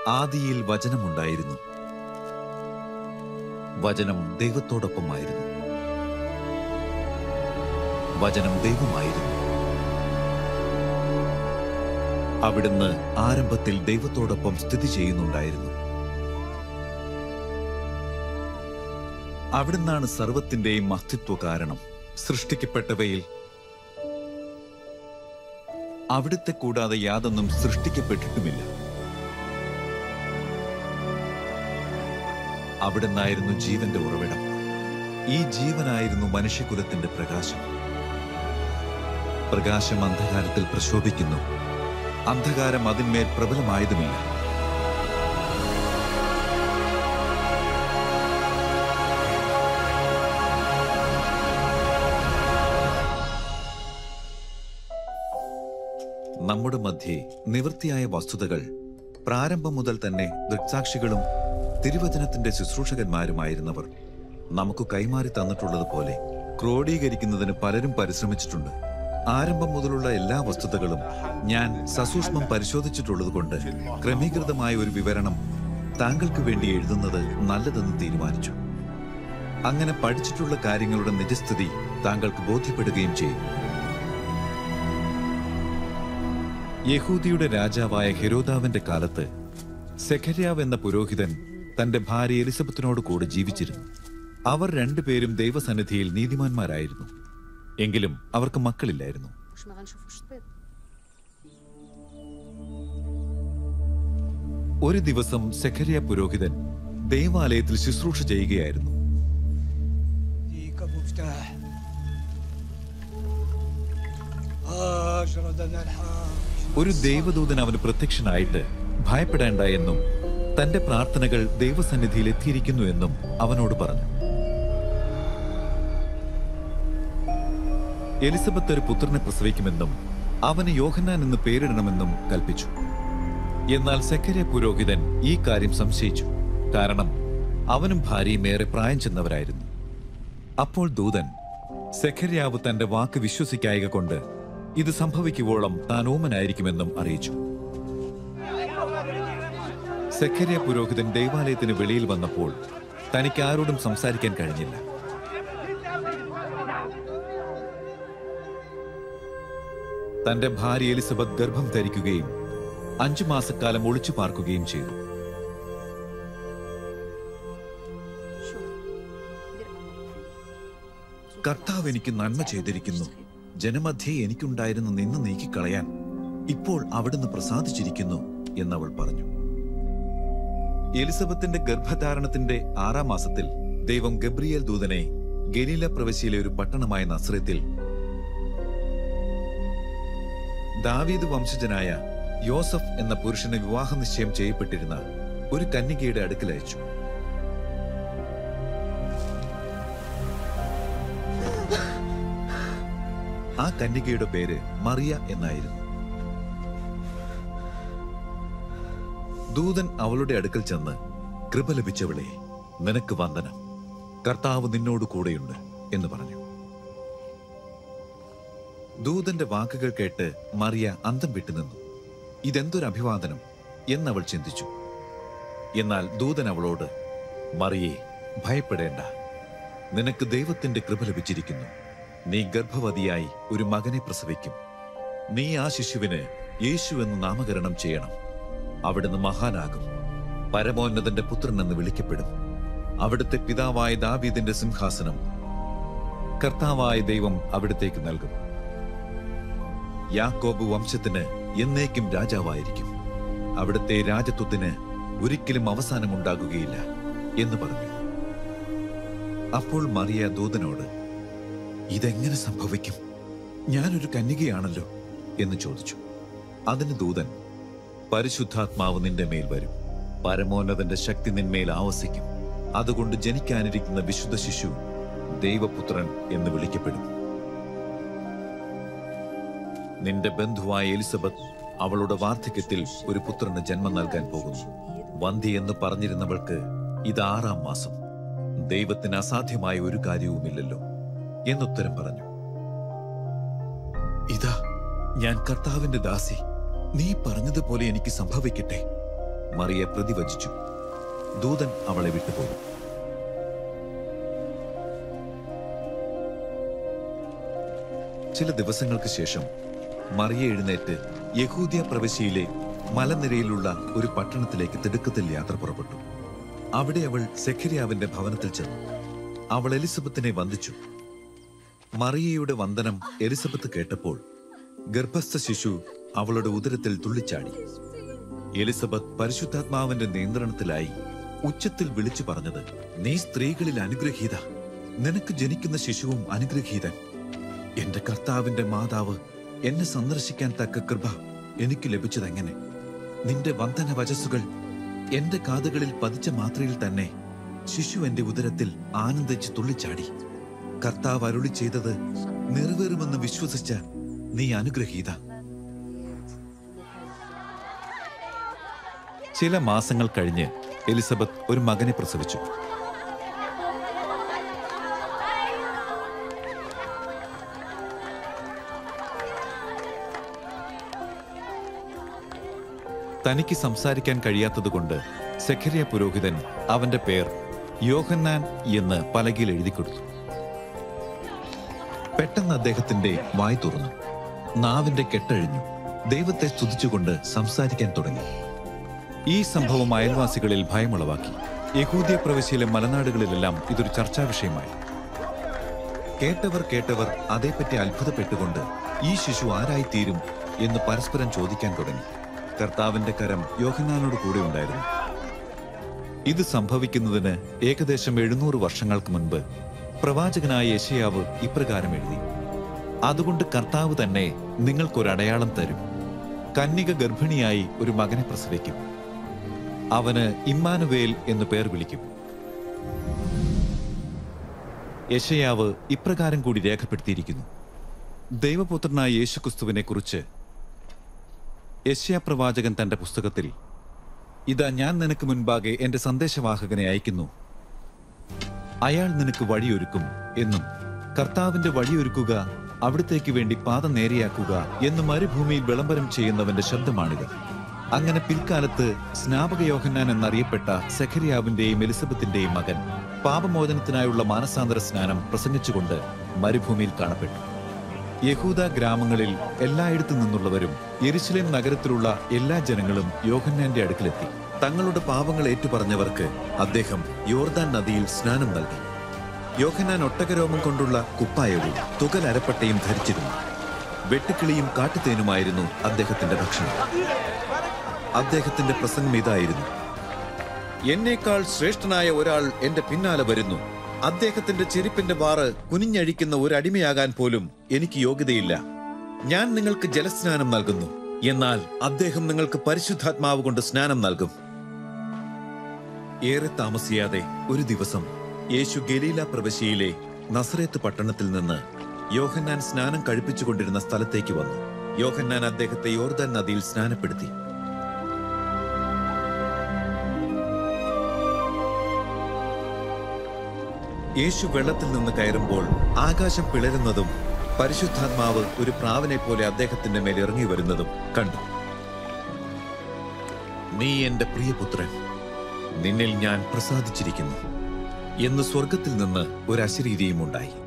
ആദിയിൽ വചനമുണ്ടായിരുന്നു വചനം ദൈവത്തോടൊപ്പമായിരുന്നു വചനം ദൈവമായിരുന്നു അവിടുന്ന് ആരംഭത്തിൽ ദൈവത്തോടൊപ്പം സ്ഥിതി ചെയ്യുന്നുണ്ടായിരുന്നു അവിടുന്നാണ് സർവത്തിന്റെയും അസ്തിത്വ കാരണം സൃഷ്ടിക്കപ്പെട്ടവയിൽ അവിടുത്തെ കൂടാതെ യാതൊന്നും സൃഷ്ടിക്കപ്പെട്ടിട്ടുമില്ല അവിടുന്നായിരുന്നു ജീവന്റെ ഉറവിടം ഈ ജീവനായിരുന്നു മനുഷ്യകുലത്തിന്റെ പ്രകാശം പ്രകാശം അന്ധകാരത്തിൽ പ്രശോഭിക്കുന്നു അന്ധകാരം അതിന്മേൽ പ്രബലമായതുമില്ല നമ്മുടെ മധ്യേ നിവൃത്തിയായ വസ്തുതകൾ പ്രാരംഭം മുതൽ തന്നെ ദൃക്സാക്ഷികളും തിരുവചനത്തിന്റെ ശുശ്രൂഷകന്മാരുമായിരുന്നവർ നമുക്ക് കൈമാറി തന്നിട്ടുള്ളതുപോലെ ക്രോഡീകരിക്കുന്നതിന് പലരും പരിശ്രമിച്ചിട്ടുണ്ട് ആരംഭം മുതലുള്ള എല്ലാ വസ്തുതകളും ഞാൻ സസൂക്ഷ്മം പരിശോധിച്ചിട്ടുള്ളതുകൊണ്ട് ക്രമീകൃതമായ ഒരു വിവരണം താങ്കൾക്ക് വേണ്ടി എഴുതുന്നത് നല്ലതെന്ന് തീരുമാനിച്ചു അങ്ങനെ പഠിച്ചിട്ടുള്ള കാര്യങ്ങളുടെ നിജസ്ഥിതി താങ്കൾക്ക് ബോധ്യപ്പെടുകയും ചെയ്യും യഹൂദിയുടെ രാജാവായ ഹെരോദാവിന്റെ കാലത്ത് സെഖര്യാവ് എന്ന പുരോഹിതൻ തന്റെ ഭാര്യ എലിസബത്തിനോട് കൂടെ ജീവിച്ചിരുന്നു അവർ രണ്ടുപേരും ദൈവസന്നിധിയിൽ നീതിമാന്മാരായിരുന്നു എങ്കിലും അവർക്ക് മക്കളില്ലായിരുന്നു مش ما غنشوفوش البيض ഒരു ദിവസം സെഖര്യ പുരോഹിതൻ ദൈവാലയത്തിൽ ശുശ്രൂഷ ചെയ്യുകയായിരുന്നു ديك ابو فتاح اشردنا الحاج ഒരു ദൈവദൂതൻ അവന് പ്രത്യക്ഷനായിട്ട് ഭയപ്പെടേണ്ട എന്നും തന്റെ പ്രാർത്ഥനകൾ ദൈവസന്നിധിയിൽ എത്തിയിരിക്കുന്നു എന്നും അവനോട് പറഞ്ഞു എലിസബത്ത് ഒരു പുത്രനെ പ്രസവിക്കുമെന്നും അവന് യോഹന്നാൻ എന്ന് പേരിടണമെന്നും കൽപ്പിച്ചു എന്നാൽ സെക്കര്യ പുരോഹിതൻ ഈ കാര്യം സംശയിച്ചു കാരണം അവനും ഭാര്യയും ഏറെ പ്രായം ചെന്നവരായിരുന്നു അപ്പോൾ ദൂതൻ സെഖര്യാവ് തന്റെ വാക്ക് വിശ്വസിക്കായക കൊണ്ട് ഇത് സംഭവിക്കുവോളം താൻ ഓമനായിരിക്കുമെന്നും അറിയിച്ചു സെഖര്യ പുരോഹിതൻ ദൈവാലയത്തിന് വെളിയിൽ വന്നപ്പോൾ തനിക്ക് ആരോടും സംസാരിക്കാൻ കഴിഞ്ഞില്ല തന്റെ ഭാര്യ എലിസബത്ത് ഗർഭം ധരിക്കുകയും അഞ്ചു മാസക്കാലം ഒളിച്ചു പാർക്കുകയും ചെയ്തു شوف دير امرك കർത്താവ് എനിക്ക് നന്മ ചെയ്തിരിക്കുന്നു ജനമധ്യേ എനിക്കുണ്ടായിരുന്ന നിന്ന് നീക്കിക്കളയാൻ ഇപ്പോൾ അവിടുന്ന് പ്രസാദിച്ചിരിക്കുന്നു എന്നവൾ പറഞ്ഞു എലിസബത്തിന്റെ ഗർഭധാരണത്തിന്റെ ആറാം മാസത്തിൽ ദൈവം ഗബ്രിയേൽ ദൂതനെ ഗലീല പ്രവശ്യയിലെ ഒരു പട്ടണമായ നസ്രത്തിൽ ദാവീദ് വംശജനായ യോസഫ് എന്ന പുരുഷന് വിവാഹ നിശ്ചയം ചെയ്യപ്പെട്ടിരുന്ന ഒരു കന്യകയുടെ അടുക്കൽ അയച്ചു ആ കന്യകയുടെ പേര് മറിയ എന്നായിരുന്നു ദൂതൻ അവളുടെ അടുക്കൽ ചെന്ന് കൃപ ലഭിച്ചവളെ നിനക്ക് വന്ദനം കർത്താവ് നിന്നോട് കൂടെയുണ്ട് എന്ന് പറഞ്ഞു ദൂതന്റെ വാക്കുകൾ കേട്ട് മറിയ അന്തം വിട്ടുനിന്നു ഇതെന്തൊരു അഭിവാദനം എന്നവൾ ചിന്തിച്ചു എന്നാൽ ദൂതൻ അവളോട് മറിയേ ഭയപ്പെടേണ്ട നിനക്ക് ദൈവത്തിന്റെ കൃപ ലഭിച്ചിരിക്കുന്നു നീ ഗർഭവതിയായി ഒരു മകനെ പ്രസവിക്കും നീ ആ ശിശുവിന് യേശു എന്ന് നാമകരണം ചെയ്യണം അവിടുന്ന് മഹാനാകും പരമോന്നതന്റെ പുത്രൻ എന്ന് വിളിക്കപ്പെടും അവിടുത്തെ പിതാവായ ദാവീദിന്റെ സിംഹാസനം കർത്താവായ ദൈവം അവിടത്തേക്ക് നൽകും യാക്കോബ് വംശത്തിന് എന്നേക്കും രാജാവായിരിക്കും അവിടുത്തെ രാജത്വത്തിന് ഒരിക്കലും അവസാനമുണ്ടാകുകയില്ല എന്ന് പറഞ്ഞു അപ്പോൾ മറിയ ദൂതനോട് ഇതെങ്ങനെ സംഭവിക്കും ഞാനൊരു കന്യകയാണല്ലോ എന്ന് ചോദിച്ചു അതിന് ദൂതൻ പരിശുദ്ധാത്മാവ് നിന്റെ മേൽ വരും പരമോന്നതന്റെ ശക്തി നിന്മേൽ ആവസിക്കും അതുകൊണ്ട് ജനിക്കാനിരിക്കുന്ന വിശുദ്ധ ശിശു ദൈവപുത്രൻ എന്ന് വിളിക്കപ്പെടും നിന്റെ ബന്ധുവായ എലിസബത്ത് അവളുടെ വാർദ്ധക്യത്തിൽ ഒരു പുത്രന് ജന്മം നൽകാൻ പോകുന്നു വന്തി എന്ന് പറഞ്ഞിരുന്നവൾക്ക് ഇത് ആറാം മാസം ദൈവത്തിന് അസാധ്യമായ ഒരു കാര്യവുമില്ലല്ലോ എന്നുത്തരം പറഞ്ഞു ഇതാ ഞാൻ കർത്താവിന്റെ ദാസി നീ പറഞ്ഞതുപോലെ എനിക്ക് സംഭവിക്കട്ടെ മറിയ പ്രതിവചിച്ചു ദൂതൻ അവളെ വിട്ടുപോയി ചില ദിവസങ്ങൾക്ക് ശേഷം മറിയ എഴുന്നേറ്റ് യഹൂദിയ പ്രവിശ്യയിലെ മലനിരയിലുള്ള ഒരു പട്ടണത്തിലേക്ക് തിടുക്കത്തിൽ യാത്ര പുറപ്പെട്ടു അവിടെ അവൾ സെഖരിയാവിന്റെ ഭവനത്തിൽ ചെന്നു അവൾ എലിസബത്തിനെ വന്ദിച്ചു മറിയയുടെ വന്ദനം എലിസബത്ത് കേട്ടപ്പോൾ ഗർഭസ്ഥ ശിശു അവളുടെ ഉദരത്തിൽ തുള്ളിച്ചാടി എലിസബത്ത് പരിശുദ്ധാത്മാവിന്റെ നിയന്ത്രണത്തിലായി ഉച്ചത്തിൽ വിളിച്ചു പറഞ്ഞത് നീ സ്ത്രീകളിൽ അനുഗ്രഹീത നിനക്ക് ജനിക്കുന്ന ശിശുവും അനുഗ്രഹീതൻ എന്റെ കർത്താവിന്റെ മാതാവ് എന്നെ സന്ദർശിക്കാൻ തക്ക കൃപ എനിക്ക് ലഭിച്ചതെങ്ങനെ നിന്റെ വന്ദന വചസ്സുകൾ എന്റെ കാതുകളിൽ പതിച്ച മാത്രയിൽ തന്നെ ശിശു എന്റെ ഉദരത്തിൽ ആനന്ദിച്ച് തുള്ളിച്ചാടി കർത്താവ് അരുളി ചെയ്തത് നിറവേറുമെന്ന് വിശ്വസിച്ച നീ അനുഗ്രഹീത ചില മാസങ്ങൾ കഴിഞ്ഞ് എലിസബത്ത് ഒരു മകനെ പ്രസവിച്ചു തനിക്ക് സംസാരിക്കാൻ കഴിയാത്തതുകൊണ്ട് സെഖരിയ പുരോഹിതൻ അവന്റെ പേർ യോഹന്നാൻ എന്ന് പലകയിൽ എഴുതി കൊടുത്തു പെട്ടെന്ന് അദ്ദേഹത്തിന്റെ വായ് തുറന്നു നാവിന്റെ കെട്ടഴിഞ്ഞു ദൈവത്തെ സ്തുതിച്ചുകൊണ്ട് സംസാരിക്കാൻ തുടങ്ങി ഈ സംഭവം അയൽവാസികളിൽ ഭയമുളവാക്കി യഹൂദ്യ പ്രവിശ്യയിലെ മലനാടുകളിലെല്ലാം ഇതൊരു ചർച്ചാ വിഷയമായി കേട്ടവർ കേട്ടവർ അതേപ്പറ്റി അത്ഭുതപ്പെട്ടുകൊണ്ട് ഈ ശിശു ആരായിത്തീരും എന്ന് പരസ്പരം ചോദിക്കാൻ തുടങ്ങി കർത്താവിന്റെ കരം യോഹന്നാനോട് കൂടെ ഉണ്ടായിരുന്നു ഇത് സംഭവിക്കുന്നതിന് ഏകദേശം എഴുന്നൂറ് വർഷങ്ങൾക്ക് മുൻപ് പ്രവാചകനായ യശയാവ് ഇപ്രകാരം എഴുതി അതുകൊണ്ട് കർത്താവ് തന്നെ നിങ്ങൾക്കൊരടയാളം തരും കന്യക ഗർഭിണിയായി ഒരു മകനെ പ്രസവിക്കും അവന് ഇമ്മാനുവേൽ എന്നു പേർ വിളിക്കും യശയാവ് ഇപ്രകാരം കൂടി രേഖപ്പെടുത്തിയിരിക്കുന്നു ദൈവപുത്രനായ യേശുക്രിസ്തുവിനെ കുറിച്ച് യശ്യാ പ്രവാചകൻ തന്റെ പുസ്തകത്തിൽ ഇതാ ഞാൻ നിനക്ക് മുൻപാകെ എന്റെ സന്ദേശവാഹകനെ അയക്കുന്നു അയാൾ നിനക്ക് വഴിയൊരുക്കും എന്നും കർത്താവിന്റെ വഴിയൊരുക്കുക അവിടത്തേക്ക് വേണ്ടി പാത നേരെയാക്കുക എന്ന് മരുഭൂമിയിൽ വിളംബരം ചെയ്യുന്നവന്റെ ശബ്ദമാണിത് അങ്ങനെ പിൽക്കാലത്ത് സ്നാപക യോഹന്നാൻ എന്നറിയപ്പെട്ട സെഖരിയാവിന്റെയും എലിസബത്തിന്റെയും മകൻ പാപമോചനത്തിനായുള്ള മാനസാന്തര സ്നാനം പ്രസംഗിച്ചുകൊണ്ട് മരുഭൂമിയിൽ കാണപ്പെട്ടു യഹൂദ ഗ്രാമങ്ങളിൽ എല്ലായിടത്തു നിന്നുള്ളവരും യെരുശലേം നഗരത്തിലുള്ള എല്ലാ ജനങ്ങളും യോഹന്നാന്റെ അടുക്കിലെത്തി തങ്ങളുടെ പാപങ്ങൾ ഏറ്റുപറഞ്ഞവർക്ക് അദ്ദേഹം യോർദാൻ നദിയിൽ സ്നാനം നൽകി യോഹന്നാൻ ഒട്ടകരോമം കൊണ്ടുള്ള കുപ്പായവും തുകലരപ്പട്ടയും ധരിച്ചിരുന്നു വെട്ടുക്കിളിയും കാട്ടുതേനുമായിരുന്നു അദ്ദേഹത്തിന്റെ ഭക്ഷണം അദ്ദേഹത്തിന്റെ പ്രസംഗം ഇതായിരുന്നു എന്നേക്കാൾ ശ്രേഷ്ഠനായ ഒരാൾ എന്റെ പിന്നാലെ വരുന്നു അദ്ദേഹത്തിന്റെ ചെരുപ്പിന്റെ വാറ് കുനിഞ്ഞഴിക്കുന്ന ഒരു അടിമയാകാൻ പോലും എനിക്ക് യോഗ്യതയില്ല ഞാൻ നിങ്ങൾക്ക് ജലസ്നാനം നൽകുന്നു എന്നാൽ അദ്ദേഹം നിങ്ങൾക്ക് പരിശുദ്ധാത്മാവ് കൊണ്ട് സ്നാനം നൽകും ഏറെ താമസിയാതെ ഒരു ദിവസം യേശു ഗലീല പ്രവിശ്യയിലെ നസറേത്ത് പട്ടണത്തിൽ നിന്ന് യോഹന്നാൻ സ്നാനം കഴിപ്പിച്ചുകൊണ്ടിരുന്ന സ്ഥലത്തേക്ക് വന്നു യോഹന്നാൻ അദ്ദേഹത്തെ യോർദാൻ നദിയിൽ സ്നാനപ്പെടുത്തി യേശു വെള്ളത്തിൽ നിന്ന് കയറുമ്പോൾ ആകാശം പിളരുന്നതും പരിശുദ്ധാത്മാവ് ഒരു പ്രാവിനെ പോലെ അദ്ദേഹത്തിന്റെ മേൽ ഇറങ്ങി വരുന്നതും കണ്ടു നീ എന്റെ പ്രിയപുത്രൻ നിന്നിൽ ഞാൻ പ്രസാദിച്ചിരിക്കുന്നു എന്ന് സ്വർഗത്തിൽ നിന്ന് ഒരു അശരീരിയും ഉണ്ടായി